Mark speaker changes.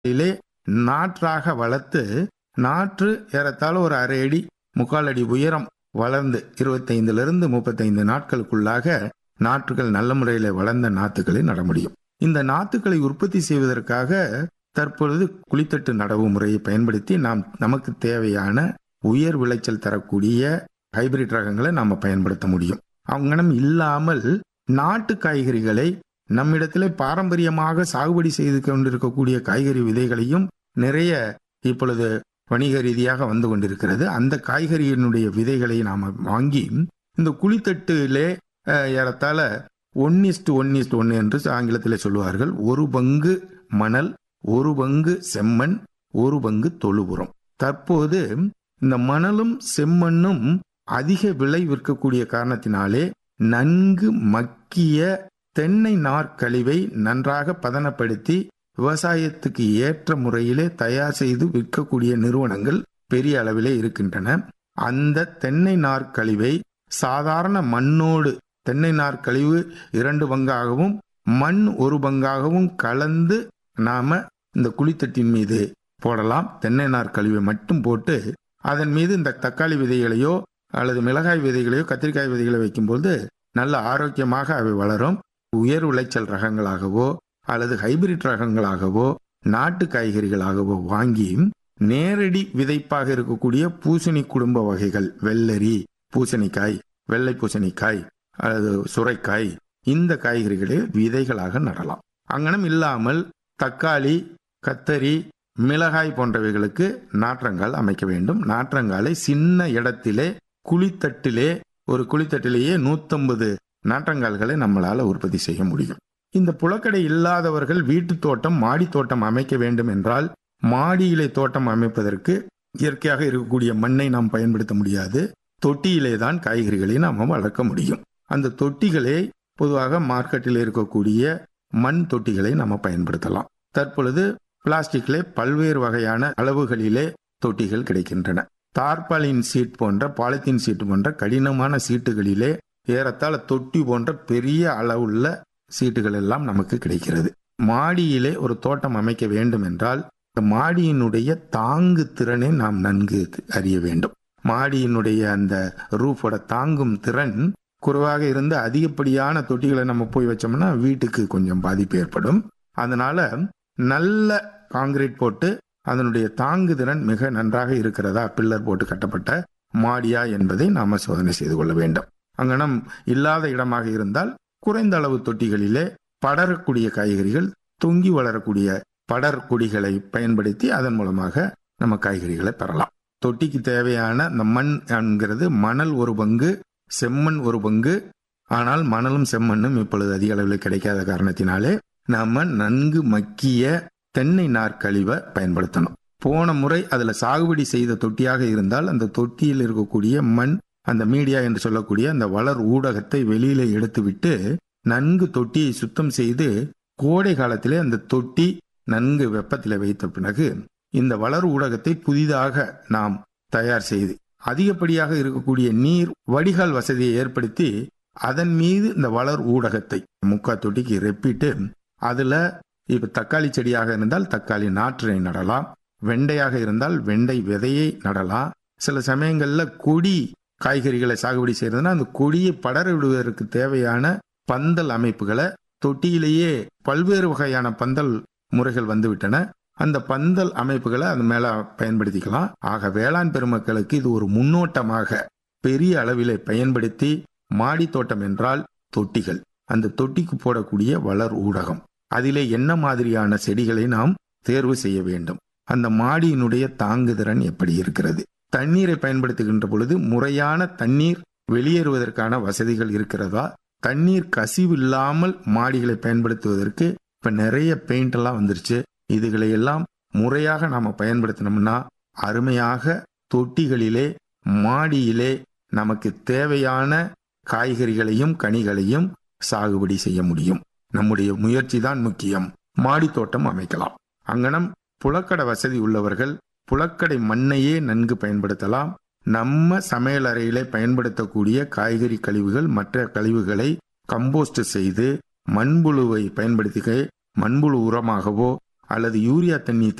Speaker 1: இலே நாற்றாக வளர்த்து நாற்று ஏறத்தாழ ஒரு அரை அடி முக்கால் அடி உயரம் வளர்ந்து இருபத்தைந்திலிருந்து முப்பத்தைந்து நாட்களுக்குள்ளாக நாற்றுகள் நல்ல முறையில் வளர்ந்த நாத்துக்களை நட முடியும் இந்த நாத்துக்களை உற்பத்தி செய்வதற்காக தற்பொழுது குளித்தட்டு நடவு முறையை பயன்படுத்தி நாம் நமக்கு தேவையான உயர் விளைச்சல் தரக்கூடிய ஹைபிரிட் ரகங்களை நாம் பயன்படுத்த முடியும் அங்கனம் இல்லாமல் நாட்டு காய்கறிகளை நம்மிடத்திலே பாரம்பரியமாக சாகுபடி செய்து கொண்டிருக்கக்கூடிய காய்கறி விதைகளையும் நிறைய இப்பொழுது வணிக ரீதியாக வந்து கொண்டிருக்கிறது அந்த காய்கறியினுடைய விதைகளை நாம் வாங்கி இந்த குழித்தட்டிலே அஹ், ஏறத்தாழ one is to one is to one என்று ஆங்கிலத்தில் சொல்லுவார்கள் ஒரு பங்கு மணல் ஒரு பங்கு செம்மண் ஒரு பங்கு தொழு உரம் தற்போது இந்த மணலும் செம்மண்ணும் அதிக விலை விற்கக்கூடிய காரணத்தினாலே நன்கு மக்கிய தென்னை நார்க்கழிவை நன்றாக பதனப்படுத்தி விவசாயத்துக்கு ஏற்ற முறையிலே தயார் செய்து விற்கக்கூடிய நிறுவனங்கள் பெரிய அளவிலே இருக்கின்றன அந்த தென்னை நார்க்கழிவை சாதாரண மண்ணோடு தென்னை நார்க்கழிவு இரண்டு பங்காகவும் மண் ஒரு பங்காகவும் கலந்து நாம இந்த குழித்தட்டின் மீது போடலாம் தென்னை நார் கழிவை மட்டும் போட்டு அதன் மீது இந்த தக்காளி விதைகளையோ அல்லது மிளகாய் விதைகளையோ கத்திரிக்காய் விதைகளை வைக்கும்போது நல்ல ஆரோக்கியமாக அவை வளரும் உயர் விளைச்சல் ரகங்களாகவோ அல்லது ஹைபிரிட் ரகங்களாகவோ நாட்டு காய்கறிகளாகவோ வாங்கி நேரடி விதைப்பாக இருக்கக்கூடிய பூசணி குடும்ப வகைகள் வெள்ளரி பூசணிக்காய் வெள்ளை பூசணிக்காய் அல்லது சுரைக்காய் இந்த காய்கறிகளை விதைகளாக நடலாம் அங்கனம் இல்லாமல் தக்காளி கத்தரி மிளகாய் போன்றவைகளுக்கு நாற்றங்கால் அமைக்க வேண்டும் நாற்றங்காலை சின்ன இடத்திலே குழித்தட்டிலே ஒரு குழித்தட்டிலேயே நூத்தம்பது நாற்றங்கால்களை நம்மளால உற்பத்தி செய்ய முடியும் இந்த புலக்கடை இல்லாதவர்கள் வீட்டு தோட்டம் மாடி தோட்டம் அமைக்க வேண்டும் என்றால் மாடியிலே தோட்டம் அமைப்பதற்கு இயற்கையாக இருக்கக்கூடிய மண்ணை நாம் பயன்படுத்த முடியாது தொட்டியிலே தான் காய்கறிகளை நாம் வளர்க்க முடியும் அந்த தொட்டிகளே பொதுவாக மார்க்கெட்டில் இருக்கக்கூடிய மண் தொட்டிகளை நம்ம பயன்படுத்தலாம் தற்பொழுது பிளாஸ்டிக்லே பல்வேறு வகையான அளவுகளிலே தொட்டிகள் கிடைக்கின்றன தார்பாலின் சீட் போன்ற பாலித்தீன் சீட் போன்ற கடினமான சீட்டுகளிலே ஏறத்தாழ தொட்டி போன்ற பெரிய அளவுள்ள சீட்டுகள் எல்லாம் நமக்கு கிடைக்கிறது மாடியிலே ஒரு தோட்டம் அமைக்க வேண்டும் என்றால் இந்த மாடியினுடைய தாங்கு திறனை நாம் நன்கு அறிய வேண்டும் மாடியினுடைய அந்த ரூஃபோட தாங்கும் திறன் குறைவாக இருந்து அதிகப்படியான தொட்டிகளை நம்ம போய் வச்சோம்னா வீட்டுக்கு கொஞ்சம் பாதிப்பு ஏற்படும் அதனால நல்ல காங்கிரீட் போட்டு அதனுடைய தாங்கு திறன் மிக நன்றாக இருக்கிறதா பில்லர் போட்டு கட்டப்பட்ட மாடியா என்பதை நாம சோதனை செய்து கொள்ள வேண்டும் அங்கனம் இல்லாத இடமாக இருந்தால் குறைந்த அளவு தொட்டிகளிலே படரக்கூடிய காய்கறிகள் தொங்கி வளரக்கூடிய படர் கொடிகளை பயன்படுத்தி அதன் மூலமாக நம்ம காய்கறிகளை பெறலாம் தொட்டிக்கு தேவையான இந்த மண் என்கிறது மணல் ஒரு பங்கு செம்மண் ஒரு பங்கு ஆனால் மணலும் செம்மண்ணும் இப்பொழுது அதிக அளவில் கிடைக்காத காரணத்தினாலே நாம நன்கு மக்கிய தென்னை நார்க்கழிவை பயன்படுத்தணும் போன முறை அதுல சாகுபடி செய்த தொட்டியாக இருந்தால் அந்த தொட்டியில் இருக்கக்கூடிய மண் அந்த மீடியா என்று சொல்லக்கூடிய அந்த வளர் ஊடகத்தை வெளியில எடுத்துவிட்டு நன்கு தொட்டியை சுத்தம் செய்து கோடை காலத்திலே அந்த தொட்டி நன்கு வெப்பத்தில் வைத்த பிறகு இந்த வளர் ஊடகத்தை புதிதாக நாம் தயார் செய்து அதிகப்படியாக இருக்கக்கூடிய நீர் வடிகால் வசதியை ஏற்படுத்தி அதன் மீது இந்த வளர் ஊடகத்தை முக்கா தொட்டிக்கு ரெப்பிட்டு அதுல இப்ப தக்காளி செடியாக இருந்தால் தக்காளி நாற்றினை நடலாம் வெண்டையாக இருந்தால் வெண்டை விதையை நடலாம் சில சமயங்கள்ல கொடி காய்கறிகளை சாகுபடி செய்யறதுன்னா அந்த கொடியை படர விடுவதற்கு தேவையான பந்தல் அமைப்புகளை தொட்டியிலேயே பல்வேறு வகையான பந்தல் முறைகள் வந்துவிட்டன அந்த பந்தல் அமைப்புகளை அது மேல பயன்படுத்திக்கலாம் ஆக வேளாண் பெருமக்களுக்கு இது ஒரு முன்னோட்டமாக பெரிய அளவிலே பயன்படுத்தி மாடி தோட்டம் என்றால் தொட்டிகள் அந்த தொட்டிக்கு போடக்கூடிய வளர் ஊடகம் அதிலே என்ன மாதிரியான செடிகளை நாம் தேர்வு செய்ய வேண்டும் அந்த மாடியினுடைய தாங்குதிறன் எப்படி இருக்கிறது தண்ணீரை பயன்படுத்துகின்ற பொழுது முறையான தண்ணீர் வெளியேறுவதற்கான வசதிகள் இருக்கிறதா தண்ணீர் கசிவு இல்லாமல் மாடிகளை பயன்படுத்துவதற்கு இப்ப நிறைய பெயிண்ட் எல்லாம் வந்துருச்சு இதுகளை எல்லாம் முறையாக நாம பயன்படுத்தினோம்னா அருமையாக தொட்டிகளிலே மாடியிலே நமக்கு தேவையான காய்கறிகளையும் கனிகளையும் சாகுபடி செய்ய முடியும் நம்முடைய முயற்சி தான் முக்கியம் மாடி தோட்டம் அமைக்கலாம் அங்கனம் புலக்கடை வசதி உள்ளவர்கள் புலக்கடை மண்ணையே நன்கு பயன்படுத்தலாம் நம்ம சமையல் அறையிலே பயன்படுத்தக்கூடிய காய்கறி கழிவுகள் மற்ற கழிவுகளை கம்போஸ்ட் செய்து மண்புழுவை பயன்படுத்தி மண்புழு உரமாகவோ அல்லது யூரியா தண்ணி